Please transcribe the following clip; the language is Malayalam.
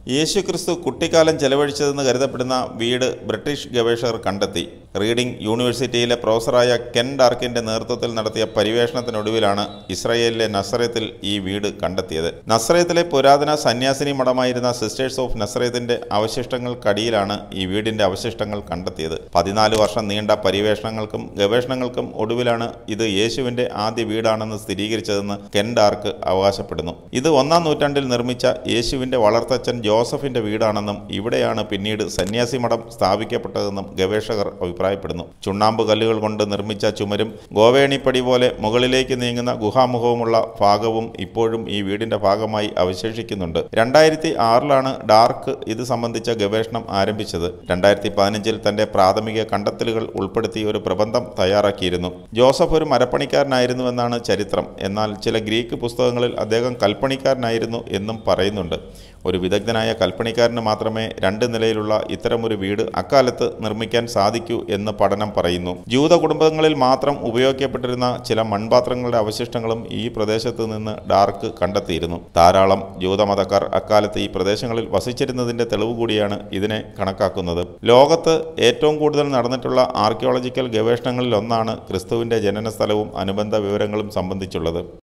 യേശുക്രിസ്തു കുട്ടിക്കാലം ചെലവഴിച്ചതെന്ന് കരുതപ്പെടുന്ന വീട് ബ്രിട്ടീഷ് ഗവേഷകർ കണ്ടെത്തി റീഡിംഗ് യൂണിവേഴ്സിറ്റിയിലെ പ്രൊഫസറായ കെൻ ഡാർക്കിന്റെ നേതൃത്വത്തിൽ നടത്തിയ പര്യവേഷണത്തിനൊടുവിലാണ് ഇസ്രയേലിലെ നസ്രയത്തിൽ ഈ വീട് കണ്ടെത്തിയത് നസ്രയത്തിലെ പുരാതന സന്യാസിനി മഠമായിരുന്ന സിസ്റ്റേഴ്സ് ഓഫ് നസ്രയത്തിന്റെ അവശിഷ്ടങ്ങൾക്കടിയിലാണ് ഈ വീടിന്റെ അവശിഷ്ടങ്ങൾ കണ്ടെത്തിയത് പതിനാല് വർഷം നീണ്ട പര്യവേഷണങ്ങൾക്കും ഗവേഷണങ്ങൾക്കും ഒടുവിലാണ് ഇത് യേശുവിന്റെ ആദ്യ വീടാണെന്ന് സ്ഥിരീകരിച്ചതെന്ന് കെൻ ഡാർക്ക് അവകാശപ്പെടുന്നു ഇത് ഒന്നാം നൂറ്റാണ്ടിൽ നിർമ്മിച്ച യേശുവിന്റെ വളർത്തച്ഛൻ ജോസഫിന്റെ വീടാണെന്നും ഇവിടെയാണ് പിന്നീട് സന്യാസി മഠം സ്ഥാപിക്കപ്പെട്ടതെന്നും ഗവേഷകർ അഭിപ്രായപ്പെടുന്നു ചുണ്ണാമ്പ് കല്ലുകൾ കൊണ്ട് നിർമ്മിച്ച ചുമരും ഗോവേണിപ്പടി പോലെ മുകളിലേക്ക് നീങ്ങുന്ന ഗുഹാമുഖവുമുള്ള ഭാഗവും ഇപ്പോഴും ഈ വീടിന്റെ ഭാഗമായി അവശേഷിക്കുന്നുണ്ട് രണ്ടായിരത്തി ആറിലാണ് ഡാർക്ക് ഇത് സംബന്ധിച്ച ഗവേഷണം ആരംഭിച്ചത് രണ്ടായിരത്തി പതിനഞ്ചിൽ തന്റെ പ്രാഥമിക കണ്ടെത്തലുകൾ ഉൾപ്പെടുത്തി ഒരു പ്രബന്ധം തയ്യാറാക്കിയിരുന്നു ജോസഫ് ഒരു മരപ്പണിക്കാരനായിരുന്നുവെന്നാണ് ചരിത്രം എന്നാൽ ചില ഗ്രീക്ക് പുസ്തകങ്ങളിൽ അദ്ദേഹം കൽപ്പണിക്കാരനായിരുന്നു എന്നും പറയുന്നുണ്ട് ഒരു വിദഗ്ധനായ കൽപ്പണിക്കാരന് മാത്രമേ രണ്ട് നിലയിലുള്ള ഇത്തരമൊരു വീട് അക്കാലത്ത് നിർമ്മിക്കാൻ സാധിക്കൂ എന്ന് പഠനം പറയുന്നു ജൂത കുടുംബങ്ങളിൽ മാത്രം ഉപയോഗിക്കപ്പെട്ടിരുന്ന ചില മൺപാത്രങ്ങളുടെ അവശിഷ്ടങ്ങളും ഈ പ്രദേശത്ത് നിന്ന് ഡാർക്ക് കണ്ടെത്തിയിരുന്നു ധാരാളം ജൂതമതക്കാർ അക്കാലത്ത് ഈ പ്രദേശങ്ങളിൽ വസിച്ചിരുന്നതിന്റെ തെളിവ് കൂടിയാണ് ഇതിനെ കണക്കാക്കുന്നത് ലോകത്ത് ഏറ്റവും കൂടുതൽ നടന്നിട്ടുള്ള ആർക്കിയോളജിക്കൽ ഗവേഷണങ്ങളിൽ ഒന്നാണ് ക്രിസ്തുവിന്റെ ജനനസ്ഥലവും അനുബന്ധ വിവരങ്ങളും സംബന്ധിച്ചുള്ളത്